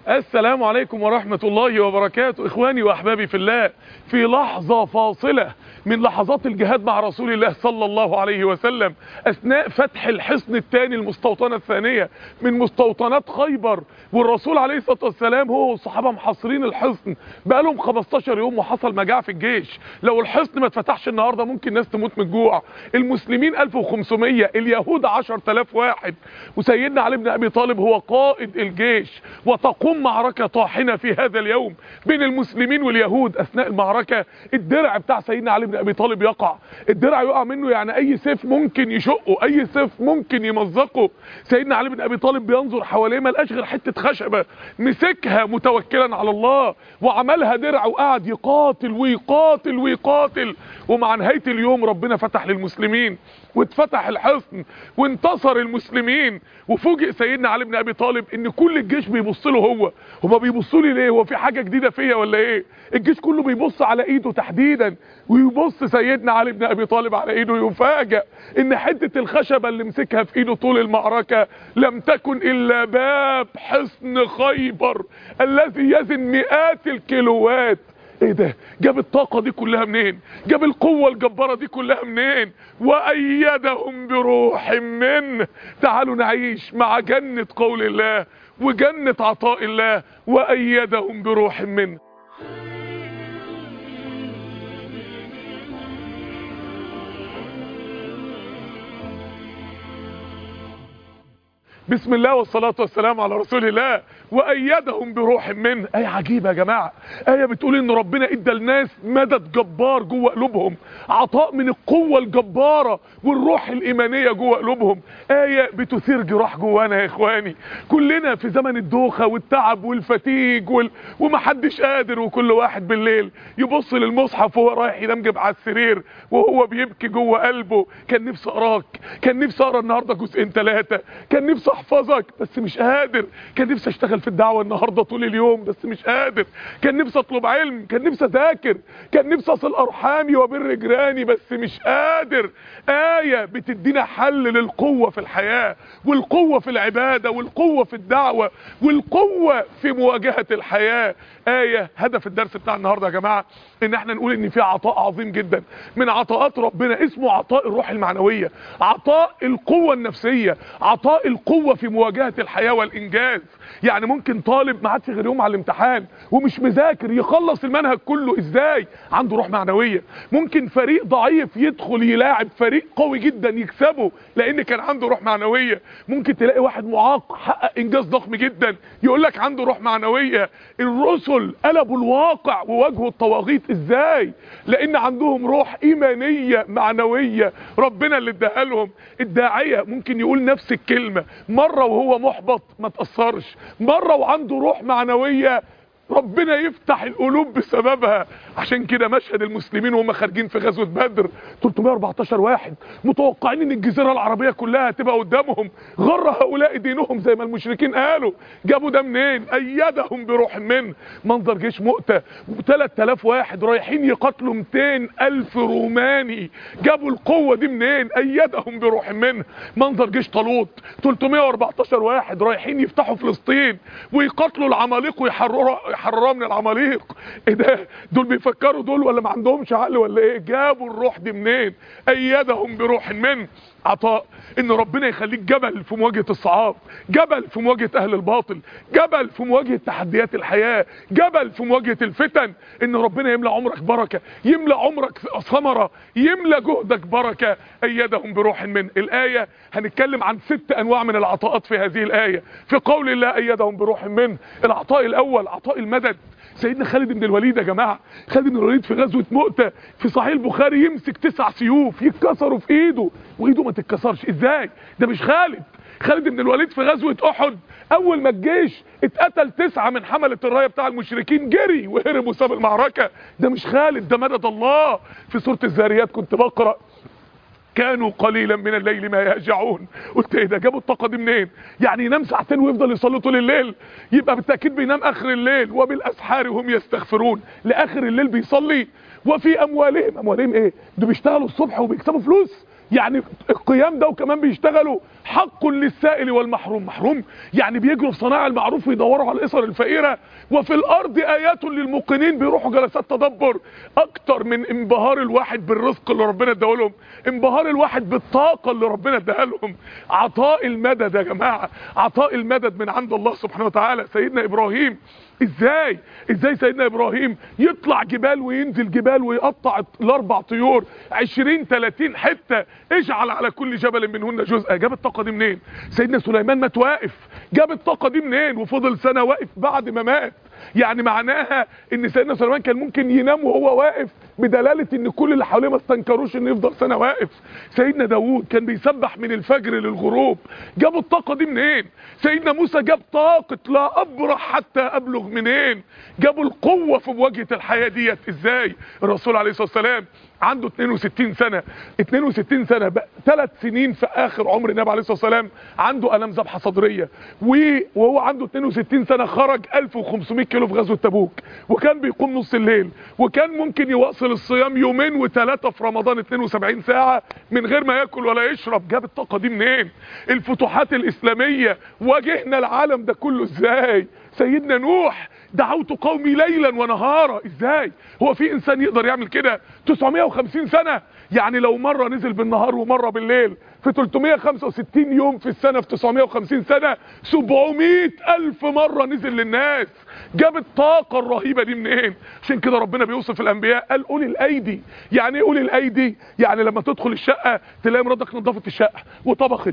السلام عليكم ورحمة الله وبركاته إخواني وأحبابي في الله في لحظة فاصلة من لحظات الجهاد مع رسول الله صلى الله عليه وسلم أثناء فتح الحصن الثاني المستوطنة الثانية من مستوطنات خيبر والرسول عليه الصلاة والسلام هو والصحابة محاصرين الحصن بقالهم 15 يوم وحصل مجاعة في الجيش لو الحصن ما اتفتحش النهاردة ممكن ناس تموت من الجوع المسلمين 1500 اليهود 10000 واحد وسيدنا علي بن أبي طالب هو قائد الجيش وتقوم معركة طاحنة في هذا اليوم بين المسلمين واليهود أثناء المعركة الدرع بتاع سيدنا علي بن أبي طالب يقع الدرع يقع منه يعني أي سيف ممكن يشقه أي سيف ممكن يمزقه سيدنا علي بن أبي طالب بينظر حواليه ما لقاش غير حتة خشبة مسكها متوكلا على الله وعملها درع وقعد يقاتل ويقاتل ويقاتل ومع نهاية اليوم ربنا فتح للمسلمين واتفتح الحصن وانتصر المسلمين وفوجئ سيدنا علي بن ابي طالب ان كل الجيش بيبص له هو هما بيبصوا لي ليه هو في حاجه جديده فيا ولا ايه الجيش كله بيبص على ايده تحديدا ويبص سيدنا علي بن ابي طالب على ايده يفاجئ ان حته الخشبه اللي مسكها في ايده طول المعركه لم تكن الا باب حصن خيبر الذي يزن مئات الكيلوات ايه ده جاب الطاقة دي كلها منين جاب القوة الجبارة دي كلها منين وأيدهم بروح منه تعالوا نعيش مع جنة قول الله وجنة عطاء الله وأيدهم بروح منه بسم الله والصلاة والسلام على رسول الله وأيدهم بروح منه آية عجيبة يا جماعة آية بتقول إن ربنا إدى الناس مدد جبار جوه قلوبهم عطاء من القوة الجبارة والروح الإيمانية جوه قلوبهم آية بتثير جراح جوانا يا إخواني كلنا في زمن الدوخة والتعب والفتيج وال... ومحدش قادر وكل واحد بالليل يبص للمصحف وهو رايح ينام جنب على السرير وهو بيبكي جوه قلبه كان نفسي أقراك كان نفسي أقرا النهاردة جزئين ثلاثة كان نفسي أحفظك بس مش قادر كان نفسي أشتغل في الدعوة النهاردة طول اليوم بس مش قادر كان نفسي اطلب علم كان نفسي اذاكر كان نفسي اصل ارحامي وبر جيراني بس مش قادر آية بتدينا حل للقوة في الحياة والقوة في العبادة والقوة في الدعوة والقوة في مواجهة الحياة آية هدف الدرس بتاع النهاردة يا جماعة ان احنا نقول ان في عطاء عظيم جدا من عطاءات ربنا اسمه عطاء الروح المعنوية عطاء القوة النفسية عطاء القوة في مواجهة الحياة والانجاز يعني ممكن طالب ما عادش غير يوم على الامتحان ومش مذاكر يخلص المنهج كله ازاي عنده روح معنوية ممكن فريق ضعيف يدخل يلاعب فريق قوي جدا يكسبه لان كان عنده روح معنوية ممكن تلاقي واحد معاق حقق انجاز ضخم جدا يقول لك عنده روح معنوية الرسل قلبوا الواقع وواجهوا الطواغيت ازاي لان عندهم روح ايمانية معنوية ربنا اللي اداها لهم الداعية ممكن يقول نفس الكلمة مرة وهو محبط ما تأثرش مرة وعنده روح معنوية ربنا يفتح القلوب بسببها عشان كده مشهد المسلمين وهم خارجين في غزوة بدر 314 واحد متوقعين ان الجزيرة العربية كلها هتبقى قدامهم غر هؤلاء دينهم زي ما المشركين قالوا جابوا ده منين ايدهم بروح منه منظر جيش مؤتة و3000 واحد رايحين يقاتلوا 200 الف روماني جابوا القوة دي منين ايدهم بروح منه منظر جيش طالوت 314 واحد رايحين يفتحوا فلسطين ويقاتلوا العماليق ويحرروا يحررها من العماليق ايه ده دول بيفكروا دول ولا ما عندهمش عقل ولا ايه جابوا الروح دي منين ايدهم بروح منه عطاء ان ربنا يخليك جبل في مواجهة الصعاب جبل في مواجهة اهل الباطل جبل في مواجهة تحديات الحياة جبل في مواجهة الفتن ان ربنا يملى عمرك بركة يملى عمرك ثمرة يملى جهدك بركة ايدهم بروح من الاية هنتكلم عن ست انواع من العطاءات في هذه الاية في قول الله ايدهم بروح منه العطاء الاول عطاء المدد سيدنا خالد بن الوليد يا جماعه خالد بن الوليد في غزوه مؤته في صحيح البخاري يمسك تسع سيوف يتكسروا في ايده وايده ما تتكسرش ازاي ده مش خالد خالد بن الوليد في غزوه احد اول ما الجيش اتقتل تسعة من حملة الراية بتاع المشركين جري وهرب وساب المعركة ده مش خالد ده مدد الله في سورة الزاريات كنت بقرأ كانوا قليلا من الليل ما يهجعون قلت ايه ده جابوا الطاقه دي منين يعني ينام ساعتين ويفضل يصلي طول الليل يبقى بالتاكيد بينام اخر الليل وبالاسحار هم يستغفرون لاخر الليل بيصلي وفي اموالهم اموالهم ايه دول بيشتغلوا الصبح وبيكسبوا فلوس يعني القيام ده وكمان بيشتغلوا حق للسائل والمحروم محروم يعني بيجروا في صناعة المعروف ويدوروا على الاسر الفقيرة وفي الارض ايات للموقنين بيروحوا جلسات تدبر اكتر من انبهار الواحد بالرزق اللي ربنا اداه لهم انبهار الواحد بالطاقة اللي ربنا اداها لهم عطاء المدد يا جماعة عطاء المدد من عند الله سبحانه وتعالى سيدنا ابراهيم ازاي ازاي سيدنا ابراهيم يطلع جبال وينزل جبال ويقطع الاربع طيور 20 30 حته اجعل على كل جبل منهن جزءا جاب الطاقه دي منين سيدنا سليمان مات واقف جاب الطاقه دي منين وفضل سنه واقف بعد ما مات يعني معناها ان سيدنا سليمان كان ممكن ينام وهو واقف بدلاله ان كل اللي حواليه ما استنكروش انه يفضل سنه واقف سيدنا داوود كان بيسبح من الفجر للغروب جاب الطاقه دي منين سيدنا موسى جاب طاقه لا ابرح حتى ابلغ منين جابوا القوه في مواجهه الحياه ديت ازاي الرسول عليه الصلاه والسلام عنده 62 سنة 62 سنة ثلاث سنين في اخر عمر النبي عليه الصلاة والسلام عنده الام ذبحة صدرية وهو عنده 62 سنة خرج 1500 كيلو في غزوة تبوك وكان بيقوم نص الليل وكان ممكن يواصل الصيام يومين وثلاثة في رمضان 72 ساعة من غير ما ياكل ولا يشرب جاب الطاقة دي منين الفتوحات الاسلامية واجهنا العالم ده كله ازاي سيدنا نوح دعوت قومي ليلا ونهارا ازاي هو في انسان يقدر يعمل كده 950 سنة يعني لو مرة نزل بالنهار ومرة بالليل في 365 يوم في السنة في 950 سنة 700 ألف مرة نزل للناس جاب الطاقة الرهيبة دي منين عشان كده ربنا بيوصف الأنبياء قال قولي الأيدي يعني ايه قولي الأيدي يعني لما تدخل الشقة تلاقي مراتك نظفت الشقة وطبخت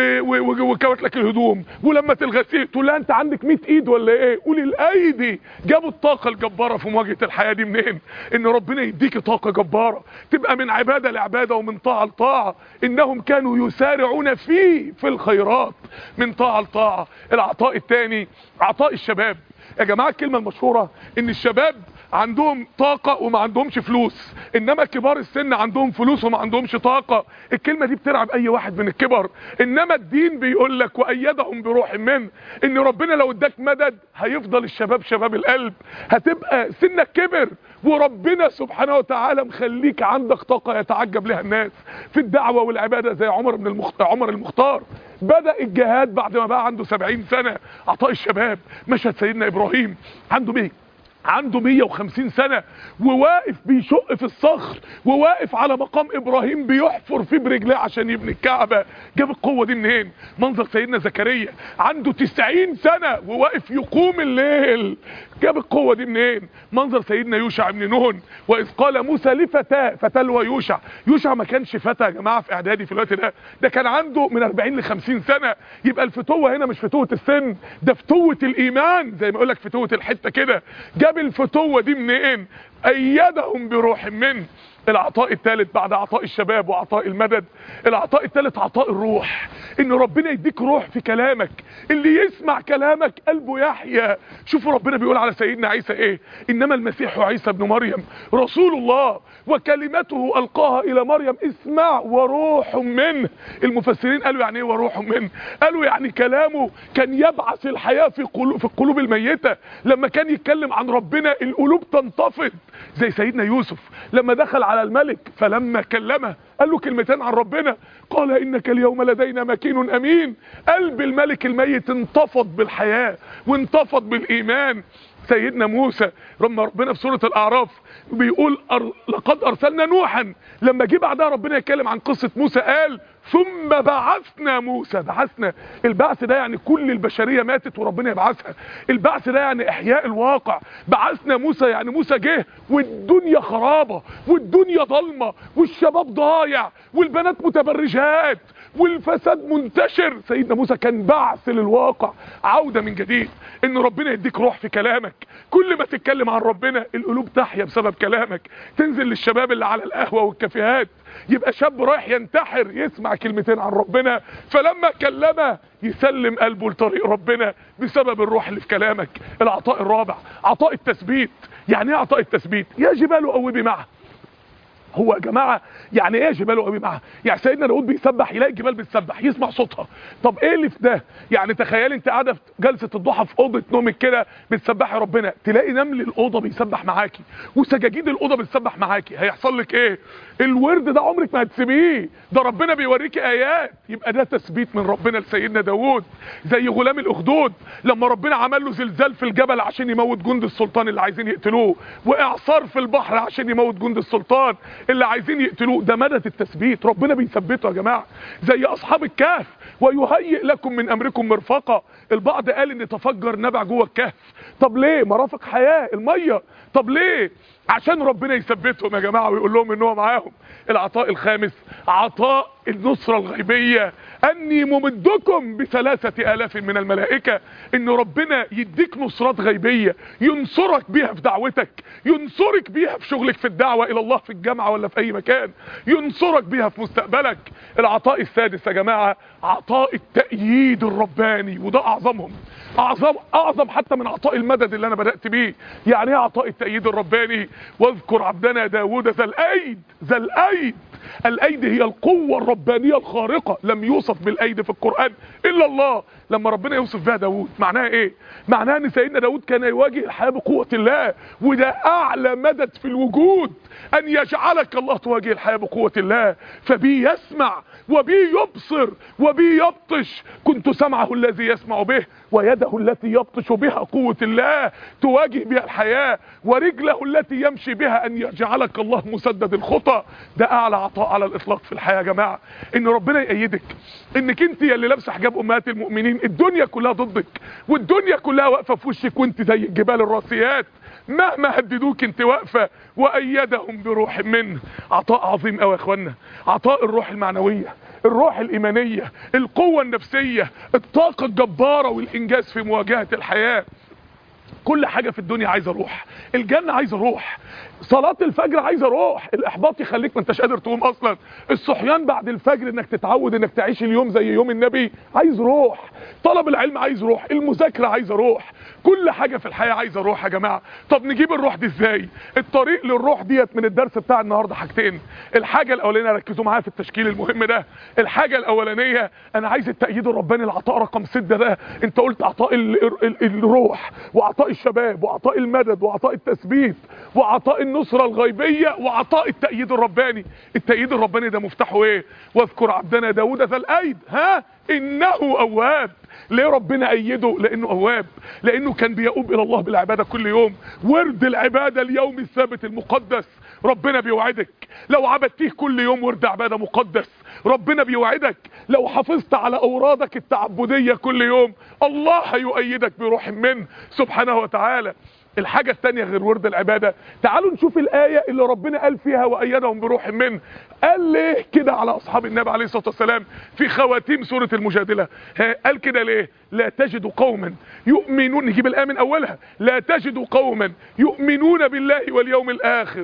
وكوت لك الهدوم ولما تلغسيه تقول لها انت عندك 100 ايد ولا ايه قولي الأيدي جابوا الطاقة الجبارة في مواجهة الحياة دي منين ان ربنا يديكي طاقة جبارة تبقى من عبادة لعبادة ومن طاعة لطاعة انهم كانوا يسارعون فيه في الخيرات من طاعة لطاعة العطاء الثاني عطاء الشباب يا جماعة الكلمة المشهورة ان الشباب عندهم طاقة وما عندهمش فلوس انما كبار السن عندهم فلوس وما عندهمش طاقة الكلمة دي بترعب اي واحد من الكبر انما الدين بيقول لك وايدهم بروح منه ان ربنا لو اداك مدد هيفضل الشباب شباب القلب هتبقى سنك كبر وربنا سبحانه وتعالى مخليك عندك طاقة يتعجب لها الناس في الدعوة والعبادة زي عمر بن المختار عمر المختار بدأ الجهاد بعد ما بقى عنده 70 سنة عطاء الشباب مشهد سيدنا ابراهيم عنده مين عنده 150 سنة وواقف بيشق في الصخر وواقف على مقام ابراهيم بيحفر فيه برجليه عشان يبني الكعبة جاب القوة دي منين منظر سيدنا زكريا عنده 90 سنة وواقف يقوم الليل جاب القوة دي منين منظر سيدنا يوشع بن نون واذ قال موسى لفتاه فتلوى يوشع يوشع ما كانش فتى يا جماعة في اعدادي في الوقت ده ده كان عنده من 40 ل 50 سنة يبقى الفتوة هنا مش فتوة السن ده فتوة الايمان زي ما يقول لك فتوة الحتة كده جاب الفتوة دي منين ايدهم بروح منه العطاء الثالث بعد عطاء الشباب وعطاء المدد العطاء الثالث عطاء الروح ان ربنا يديك روح في كلامك اللي يسمع كلامك قلبه يحيا شوفوا ربنا بيقول على سيدنا عيسى ايه انما المسيح عيسى ابن مريم رسول الله وكلمته القاها الى مريم اسمع وروح منه المفسرين قالوا يعني ايه وروح منه قالوا يعني كلامه كان يبعث الحياة في قلوب, في القلوب الميتة لما كان يتكلم عن ربنا القلوب تنتفض زي سيدنا يوسف لما دخل على الملك فلما كلمه قال له كلمتين عن ربنا قال انك اليوم لدينا مكين امين قلب الملك الميت انتفض بالحياة وانتفض بالايمان سيدنا موسى لما ربنا في سورة الاعراف بيقول أر... لقد ارسلنا نوحا لما جه بعدها ربنا يتكلم عن قصة موسى قال ثم بعثنا موسى بعثنا البعث ده يعني كل البشرية ماتت وربنا يبعثها البعث ده يعني احياء الواقع بعثنا موسى يعني موسى جه والدنيا خرابة والدنيا ضلمة والشباب ضايع والبنات متبرجات والفساد منتشر سيدنا موسى كان بعث للواقع عودة من جديد ان ربنا يديك روح في كلامك كل ما تتكلم عن ربنا القلوب تحيا بسبب كلامك تنزل للشباب اللي على القهوة والكافيهات يبقى شاب رايح ينتحر يسمع كلمتين عن ربنا فلما كلمه يسلم قلبه لطريق ربنا بسبب الروح اللي في كلامك العطاء الرابع عطاء التثبيت يعني ايه عطاء التثبيت يا جبال اوبي معه هو يا جماعه يعني ايه جبال قوي معاها يعني سيدنا داود بيسبح يلاقي الجبال بتسبح يسمع صوتها طب ايه اللي في ده يعني تخيل انت قاعده في جلسه الضحى في اوضه نومك كده بتسبحي ربنا تلاقي نمل الاوضه بيسبح معاكي وسجاجيد الاوضه بتسبح معاكي هيحصل لك ايه الورد ده عمرك ما هتسيبيه ده ربنا بيوريكي ايات يبقى ده تثبيت من ربنا لسيدنا داود زي غلام الاخدود لما ربنا عمل له زلزال في الجبل عشان يموت جند السلطان اللي عايزين يقتلوه واعصار في البحر عشان يموت جند السلطان اللي عايزين يقتلوه ده مدد التثبيت ربنا بيثبته يا جماعه زي اصحاب الكهف ويهيئ لكم من امركم مرفقا البعض قال ان تفجر نبع جوه الكهف طب ليه مرافق حياه الميه طب ليه عشان ربنا يثبتهم يا جماعه ويقول لهم ان هو معاهم العطاء الخامس عطاء النصره الغيبيه اني ممدكم بثلاثه الاف من الملائكه ان ربنا يديك نصرات غيبيه ينصرك بيها في دعوتك ينصرك بيها في شغلك في الدعوه الى الله في الجامعه ولا في اي مكان ينصرك بيها في مستقبلك العطاء السادس يا جماعه عطاء التأييد الرباني وده اعظمهم اعظم اعظم حتى من عطاء المدد اللي انا بدأت بيه يعني ايه عطاء التأييد الرباني واذكر عبدنا داوود ذا الايد ذا الايد الايد هي القوة الربانية الخارقة لم يوصف بالايد في القرآن الا الله لما ربنا يوصف بها داوود معناها ايه معناها ان سيدنا داوود كان يواجه الحياة بقوة الله وده اعلى مدد في الوجود ان يجعلك الله تواجه الحياة بقوة الله فبي يسمع وبي يبصر وبي يبطش كنت سمعه الذي يسمع به ويده التي يبطش بها قوة الله تواجه بها الحياة ورجله التي يمشي بها ان يجعلك الله مسدد الخطى ده اعلى عطاء على الاطلاق في الحياة يا جماعة ان ربنا يأيدك انك انت يا اللي لابسه حجاب امهات المؤمنين الدنيا كلها ضدك والدنيا كلها واقفة في وشك وانت زي الجبال الراسيات مهما هددوك انت واقفة وايدهم بروح منه عطاء عظيم قوي يا اخوانا عطاء الروح المعنوية الروح الايمانية القوة النفسية الطاقة الجبارة والانجاز في مواجهة الحياة كل حاجة في الدنيا عايزة روح الجنة عايزة روح صلاة الفجر عايزة روح الاحباط يخليك ما انتش قادر تقوم اصلا الصحيان بعد الفجر انك تتعود انك تعيش اليوم زي يوم النبي عايز روح طلب العلم عايز روح المذاكرة عايزة روح كل حاجة في الحياة عايزة روح يا جماعة طب نجيب الروح دي ازاي الطريق للروح ديت من الدرس بتاع النهاردة حاجتين الحاجة الاولانية ركزوا معايا في التشكيل المهم ده الحاجة الاولانية انا عايز التأييد الرباني العطاء رقم 6 ده انت قلت عطاء ال ال ال الروح وعطاء الشباب وعطاء المدد وعطاء التثبيت وعطاء النصرة الغيبية وعطاء التأييد الرباني التأييد الرباني ده مفتاحه ايه واذكر عبدنا داود ذا الايد ها انه اواب ليه ربنا ايده لانه اواب لانه كان بيؤوب الى الله بالعباده كل يوم ورد العباده اليوم الثابت المقدس ربنا بيوعدك لو عبدتيه كل يوم ورد عباده مقدس ربنا بيوعدك لو حافظت على اورادك التعبديه كل يوم الله هيؤيدك بروح منه سبحانه وتعالى الحاجة التانية غير ورد العبادة تعالوا نشوف الآية اللي ربنا قال فيها وأيدهم بروح منه قال ليه كده على أصحاب النبي عليه الصلاة والسلام في خواتيم سورة المجادلة قال كده ليه لا تجد قوما يؤمنون نجيب الآية من أولها لا تجد قوما يؤمنون بالله واليوم الآخر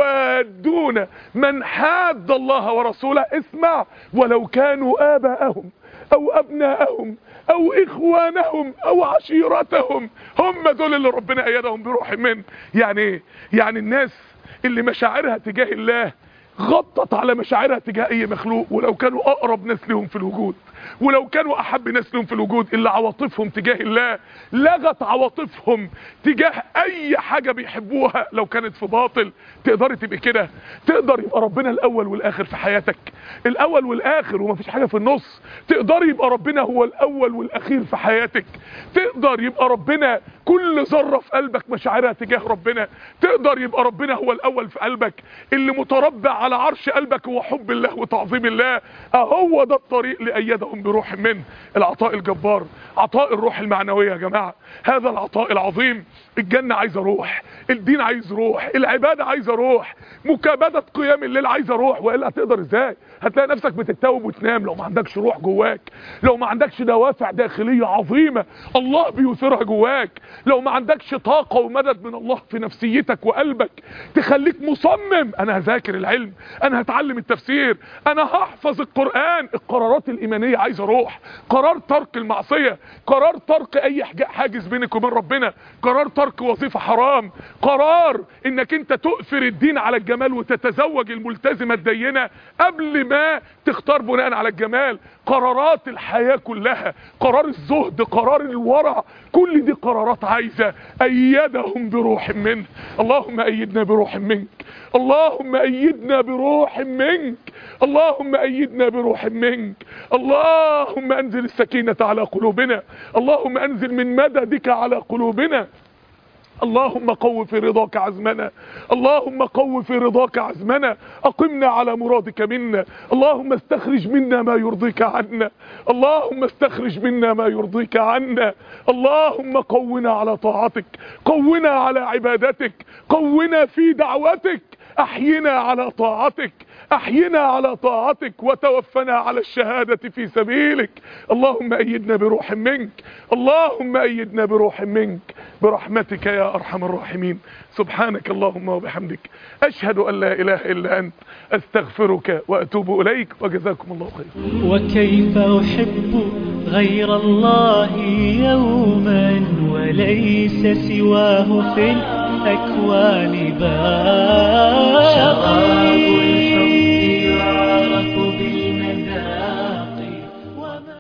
يوادون من حاد الله ورسوله اسمع ولو كانوا آباءهم أو أبناءهم او اخوانهم او عشيرتهم هم دول اللي ربنا ايدهم بروح منه يعني ايه يعني الناس اللي مشاعرها تجاه الله غطت على مشاعرها تجاه اي مخلوق ولو كانوا اقرب ناس لهم في الوجود ولو كانوا احب ناس لهم في الوجود الا عواطفهم تجاه الله لغت عواطفهم تجاه اي حاجة بيحبوها لو كانت في باطل تقدري تبقى كده تقدر يبقى ربنا الاول والاخر في حياتك الاول والاخر ومفيش حاجة في النص تقدر يبقى ربنا هو الاول والاخير في حياتك تقدر يبقى ربنا كل ذرة في قلبك مشاعرها تجاه ربنا تقدر يبقى ربنا هو الاول في قلبك اللي متربع على عرش قلبك هو حب الله وتعظيم الله اهو ده الطريق لأيدهم بروح منه العطاء الجبار عطاء الروح المعنوية يا جماعة هذا العطاء العظيم الجنة عايزة روح الدين عايز روح العبادة عايزة روح مكابدة قيام الليل عايزة روح وإلا هتقدر ازاي هتلاقي نفسك بتتوب وتنام لو ما عندكش روح جواك لو ما عندكش دوافع داخلية عظيمة الله بيثيرها جواك لو ما عندكش طاقة ومدد من الله في نفسيتك وقلبك تخليك مصمم انا هذاكر العلم انا هتعلم التفسير انا هحفظ القرآن القرارات الايمانية عايز اروح قرار ترك المعصيه قرار ترك اي حاجة- حاجز بينك وبين ربنا قرار ترك وظيفه حرام قرار انك انت تؤثر الدين على الجمال وتتزوج الملتزمه الدينه قبل ما تختار بناء على الجمال قرارات الحياه كلها قرار الزهد قرار الورع كل دي قرارات عايزه ايدهم بروح منه اللهم ايدنا بروح منك اللهم ايدنا بروح منك اللهم ايدنا بروح منك اللهم انزل السكينه على قلوبنا اللهم انزل من مددك على قلوبنا اللهم قو في رضاك عزمنا اللهم قو في رضاك عزمنا اقمنا على مرادك منا اللهم استخرج منا ما يرضيك عنا اللهم استخرج منا ما يرضيك عنا اللهم قونا على طاعتك قونا على عبادتك قونا في دعوتك احينا على طاعتك احينا على طاعتك وتوفنا على الشهادة في سبيلك اللهم ايدنا بروح منك اللهم ايدنا بروح منك برحمتك يا ارحم الراحمين سبحانك اللهم وبحمدك اشهد ان لا اله الا انت استغفرك واتوب اليك وجزاكم الله خيرا وكيف أحب غير الله يوما وليس سواه في الأكوان بار